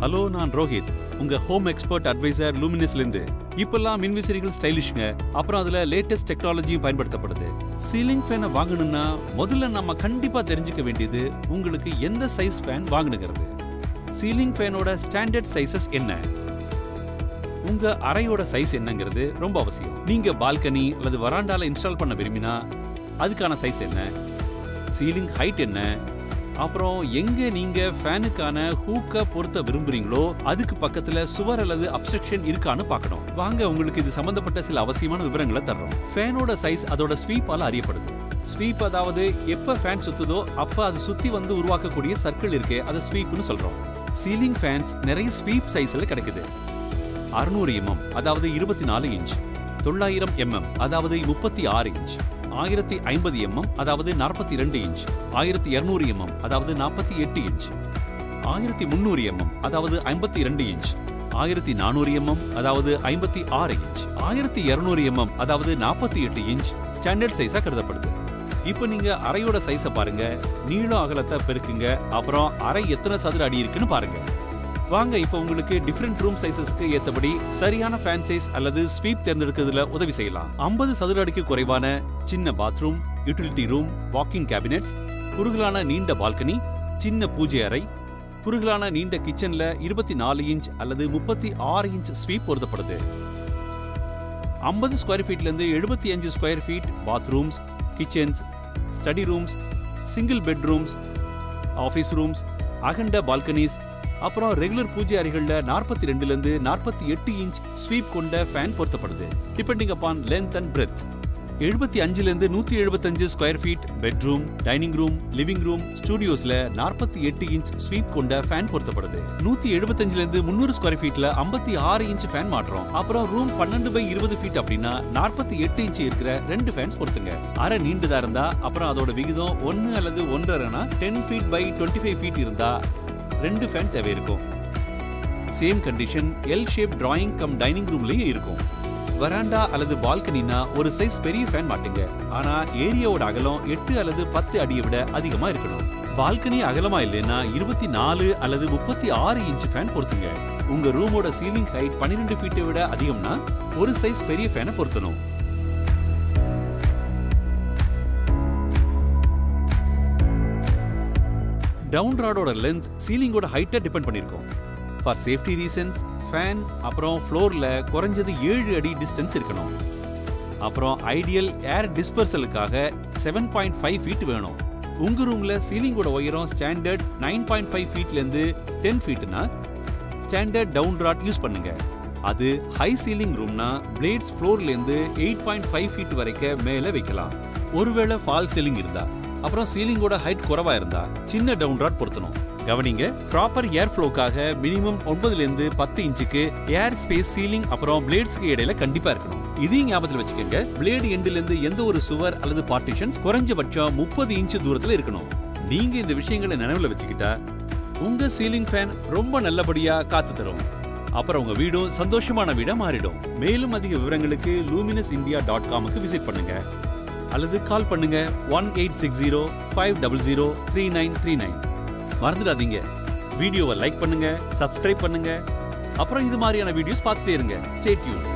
hello நான் ரோஹித் உங்க home expert advisor லூமினஸ்ல இருந்து இப்பெல்லாம் மின்விசிறிகள் ஸ்டைலிஷ்ங்க அப்புறம் அதுல லேட்டஸ்ட் டெக்னாலஜியும் பயன்படுத்தப்படுது சீலிங் ஃபேனை வாங்கணும்னா முதல்ல நம்ம கண்டிப்பா தெரிஞ்சுக்க வேண்டியது உங்களுக்கு எந்த சைஸ் ஃபேன் வாங்கணுங்கிறது சீலிங் ஃபேனோட ஸ்டாண்டர்ட் சைஸஸ் என்ன உங்க அறையோட சைஸ் என்னங்கிறது ரொம்ப அவசியம் நீங்க பால்கனி அல்லது வராண்டால இன்ஸ்டால் பண்ண விரும்பினா அதுக்கான சைஸ் என்ன சீலிங் ஹைட் என்ன அப்புறம் எங்க நீங்க ஃபேனுக்கான ஹூக்க பொருத்த விரும்புறீங்களோ அதுக்கு பக்கத்துல சுவர் அல்லது அப்ஸ்ட்ரக்ஷன் இருக்கான்னு பார்க்கணும் வாங்க உங்களுக்கு இது சம்பந்தப்பட்ட சில அவசியமான விவரங்களை தர்றோம் ஃபேனோட சைஸ் அதோட ஸ்வீப்பால அறியப்படுது ஸ்வீப் அதாவது எப்ப ஃபேன் சுத்துதோ அப்ப அது சுத்தி வந்து உருவாக்கக்கூடிய சர்க்கிள் இருக்கே அதை ஸ்வீப்னு சொல்றோம் சீலிங் ஃபேன்ஸ் நிறைய ஸ்வீப் சைஸ்ல கிடைக்குது அறுநூறு எம்எம் அதாவது இருபத்தி நாலு இன்ச் தொள்ளாயிரம் எம்எம் அதாவது முப்பத்தி ஆறு இன்ச் ஆயிரத்தி ஐம்பது எம்எம் அதாவது நாற்பத்தி ரெண்டு இன்ச் ஆயிரத்தி இருநூறு எம்எம் அதாவது நாற்பத்தி எட்டு இன்ச் ஆயிரத்தி முந்நூறு எம்எம் அதாவது ஐம்பத்தி ரெண்டு இன்ச் ஆயிரத்தி நானூறு எம்எம் அதாவது ஐம்பத்தி ஆறு இன்ச் ஆயிரத்தி இருநூறு எம்எம் அதாவது நாற்பத்தி எட்டு இன்ச் ஸ்டாண்டர்ட் சைஸா கருதப்படுது இப்போ நீங்க அறையோட சைஸை பாருங்க நீளம் அகலத்தை பெருக்குங்க அப்புறம் அறை எத்தனை சதுர அடி இருக்குன்னு பாருங்க வாங்க இப்போ உங்களுக்கு டிஃப்ரெண்ட் ரூம் சைஸஸ்க்கு ஏத்தபடி சரியான ஃபேன் சைஸ் அல்லது ஸ்வீப் தேர்ந்தெடுக்கிறதுல உதவி செய்யலாம் 50 சதுர அடிக்கு குறைவான சின்ன bathroom utility room walking cabinets குறுகலான நீண்ட பால்கனி சின்ன பூஜை அறை குறுகலான நீண்ட கிச்சன்ல இருபத்தி நாலு இன்ச் அல்லது முப்பத்தி ஆறு இன்ச் ஸ்வீப் பொருத்தப்படுது 50 ஸ்கொயர் ஃபீட்ல இருந்து எழுபத்தி அஞ்சு square feet bathrooms kitchens study rooms single bedrooms office rooms அகண்ட பால்கனிஸ் அப்புறம் ரெகுலர் பூஜை அறைகள்ல நாற்பத்தி ரெண்டுல இருந்து நாற்பத்தி எட்டு இன்ச் ஸ்வீப் கொண்ட ஃபேன் பொருத்தப்படுது depending upon length and breadth எழுபத்தி அஞ்சுல இருந்து நூத்தி எழுபத்தஞ்சு square feet bedroom dining room living room ஸ்டுடியோஸ்ல நாற்பத்தி எட்டு இன்ச் ஸ்வீப் கொண்ட ஃபேன் பொருத்தப்படுது நூத்தி எழுபத்தஞ்சுல இருந்து முந்நூறு ஸ்கொயர் ஃபீட்ல ஐம்பத்தி ஆறு இன்ச் ஃபேன் மாற்றோம் அப்புறம் ரூம் பன்னெண்டு பை இருபது ஃபீட் அப்படின்னா நாற்பத்தி எட்டு இன்ச் இருக்கிற ரெண்டு ஃபேன்ஸ் பொருத்துங்க அரை நீண்டதா இருந்தா அப்புறம் அதோட விகிதம் ஒன்னு அல்லது ஒன்றரைனா ten feet by twenty five feet இருந்தா ரெண்டு ஃபேன் தேவை இருக்கும் same condition L shape drawing cum dining ரூம்லயும் இருக்கும் வராண்டா அல்லது பால்கனினா ஒரு சைஸ் பெரிய ஃபேன் மாட்டுங்க ஆனா ஏரியாவோட அகலம் எட்டு அல்லது பத்து அடியை விட அதிகமா இருக்கணும் பால்கனி அகலமா இல்லைன்னா இருபத்தி நாலு அல்லது முப்பத்தி ஆறு இன்ச் ஃபேன் பொருத்துங்க உங்க ரூமோட சீலிங் ஹைட் பன்னிரெண்டு ஃபீட்டை விட அதிகம்னா ஒரு சைஸ் பெரிய ஃபேனை பொருத்தணும் டவுன் ராடோட லென்த் சீலிங்கோட ஹைட்டை டிபெண்ட் பண்ணிருக்கோம் ஃபார் சேஃப்டி ரீசன்ஸ் ஃபேன் அப்புறம் ஃப்ளோர்ல குறைஞ்சது ஏழு அடி டிஸ்டன்ஸ் இருக்கணும் அப்புறம் ஐடியல் ஏர் டிஸ்பர்சலுக்காக செவன் பாயிண்ட் ஃபைவ் ஃபீட் வேணும் உங்க ரூம்ல சீலிங்கோட உயரம் ஸ்டாண்டர்ட் நைன் பாயிண்ட் ஃபைவ் ஃபீட்லேருந்து டென் ஃபீட்னா ஸ்டாண்டர்ட் டவுன் ராட் யூஸ் பண்ணுங்க அது ஹை சீலிங் ரூம்னா பிளேட்ஸ் ஃப்ளோர்லேருந்து எயிட் பாயிண்ட் ஃபைவ் ஃபீட் வரைக்கும் மேலே வைக்கலாம் ஒருவேளை ஃபால் சீலிங் இருந்தா அப்புறம் சீலிங்கோட ஹைட் குறைவா இருந்தா சின்ன டவுன் ராட் பொருத்தணும் கவனிங்க ப்ராப்பர் ஏர் ஃப்ளோக்காக மினிமம் ஒன்பதுல இருந்து பத்து இன்ச்சுக்கு ஏர் ஸ்பேஸ் சீலிங் அப்புறம் பிளேட்ஸ்க்கு இடையில கண்டிப்பா இருக்கணும் இதையும் ஞாபகத்தில் வச்சுக்கோங்க பிளேடு எண்ட்ல இருந்து எந்த ஒரு சுவர் அல்லது பார்ட்டிஷன்ஸ் குறைஞ்சபட்சம் முப்பது இன்ச் தூரத்துல இருக்கணும் நீங்க இந்த விஷயங்களை நினைவுல வச்சுக்கிட்டா உங்க சீலிங் ஃபேன் ரொம்ப நல்லபடியா காத்து தரும் அப்புறம் உங்க வீடும் சந்தோஷமான வீடா மாறிடும் மேலும் அதிக விவரங்களுக்கு லூமினஸ் இந்தியா டாட் காமுக்கு விசிட் பண்ணுங்க அல்லது கால் பண்ணுங்க one eight six zero five double zero three nine three nine மறந்துடாதீங்க வீடியோவை லைக் பண்ணுங்க சப்ஸ்கிரைப் பண்ணுங்க அப்புறம் இது மாதிரியான வீடியோஸ் பார்த்துட்டே இருங்க ஸ்டே டியூன்